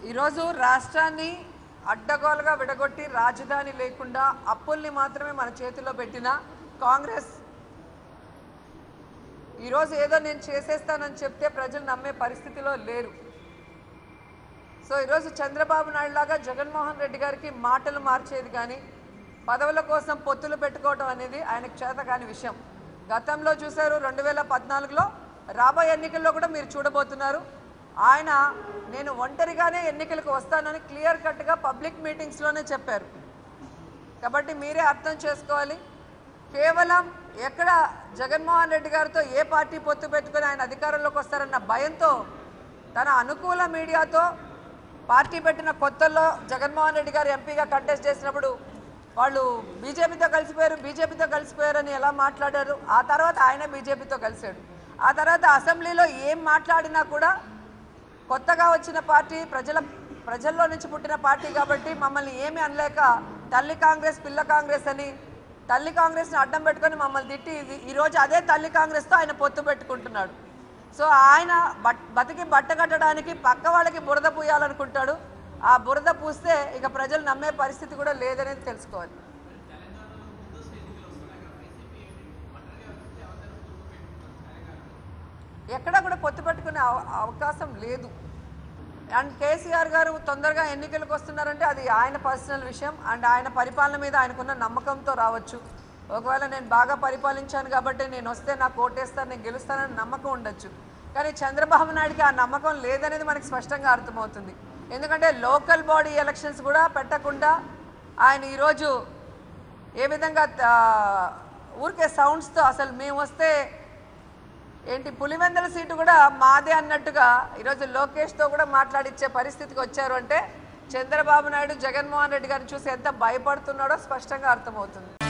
ఈరోజు రాష్ట్రాన్ని అడ్డగోలుగా విడగొట్టి రాజధాని లేకుండా అప్పుల్ని మాత్రమే మన చేతిలో పెట్టిన కాంగ్రెస్ ఈరోజు ఏదో నేను చేసేస్తానని చెప్తే ప్రజలు నమ్మే పరిస్థితిలో లేరు సో ఈరోజు చంద్రబాబు నాయుడు లాగా జగన్మోహన్ రెడ్డి గారికి మాటలు మార్చేది కానీ పదవుల కోసం పొత్తులు పెట్టుకోవడం అనేది ఆయనకు చేత కాని విషయం గతంలో చూశారు రెండు వేల పద్నాలుగులో రాబోయే ఎన్నికల్లో కూడా మీరు చూడబోతున్నారు ఆయన నేను ఒంటరిగానే ఎన్నికలకు వస్తానని క్లియర్ కట్గా పబ్లిక్ మీటింగ్స్లోనే చెప్పారు కాబట్టి మీరే అర్థం చేసుకోవాలి కేవలం ఎక్కడ జగన్మోహన్ రెడ్డి గారితో ఏ పార్టీ పొత్తు పెట్టుకుని ఆయన అధికారంలోకి వస్తారన్న భయంతో తన అనుకూల మీడియాతో పార్టీ పెట్టిన కొత్తల్లో జగన్మోహన్ రెడ్డి గారు ఎంపీగా కంటెస్ట్ చేసినప్పుడు వాళ్ళు బీజేపీతో కలిసిపోయారు బీజేపీతో కలిసిపోయారని ఎలా మాట్లాడారు ఆ తర్వాత ఆయన బీజేపీతో కలిశాడు ఆ తర్వాత అసెంబ్లీలో ఏం మాట్లాడినా కూడా కొత్తగా వచ్చిన పార్టీ ప్రజల ప్రజల్లో నుంచి పుట్టిన పార్టీ కాబట్టి మమ్మల్ని ఏమీ అనలేక తల్లి కాంగ్రెస్ పిల్ల కాంగ్రెస్ అని తల్లి కాంగ్రెస్ని అడ్డం పెట్టుకొని మమ్మల్ని తిట్టి ఇది ఈరోజు అదే తల్లి కాంగ్రెస్తో ఆయన పొత్తు పెట్టుకుంటున్నాడు సో ఆయన బట్ బతికి బట్ట కట్టడానికి పక్క వాళ్ళకి బురద పూయాలనుకుంటాడు ఆ బురద పూస్తే ఇక ప్రజలు నమ్మే పరిస్థితి కూడా లేదనేది తెలుసుకోవాలి ఎక్కడా కూడా పొత్తు పెట్టుకునే అవ- అవకాశం లేదు అండ్ కేసీఆర్ గారు తొందరగా ఎన్నికలకు వస్తున్నారంటే అది ఆయన పర్సనల్ విషయం అండ్ ఆయన పరిపాలన మీద ఆయనకున్న నమ్మకంతో రావచ్చు ఒకవేళ నేను బాగా పరిపాలించాను కాబట్టి నేను వస్తే నాకు ఓటేస్తాను నేను గెలుస్తానని నమ్మకం ఉండొచ్చు కానీ చంద్రబాబు నాయుడుకి ఆ నమ్మకం లేదనేది మనకి స్పష్టంగా అర్థమవుతుంది ఎందుకంటే లోకల్ బాడీ ఎలక్షన్స్ కూడా పెట్టకుండా ఆయన ఈరోజు ఏ విధంగా ఆ, ఊరికే సౌండ్స్తో అసలు మేము వస్తే ఏంటి పులివెందల సీటు కూడా మాదే అన్నట్టుగా ఈరోజు లోకేష్తో కూడా మాట్లాడిచ్చే పరిస్థితికి వచ్చారు అంటే చంద్రబాబు నాయుడు జగన్మోహన్ రెడ్డి గారిని చూసి ఎంత భయపడుతున్నాడో స్పష్టంగా అర్థమవుతుంది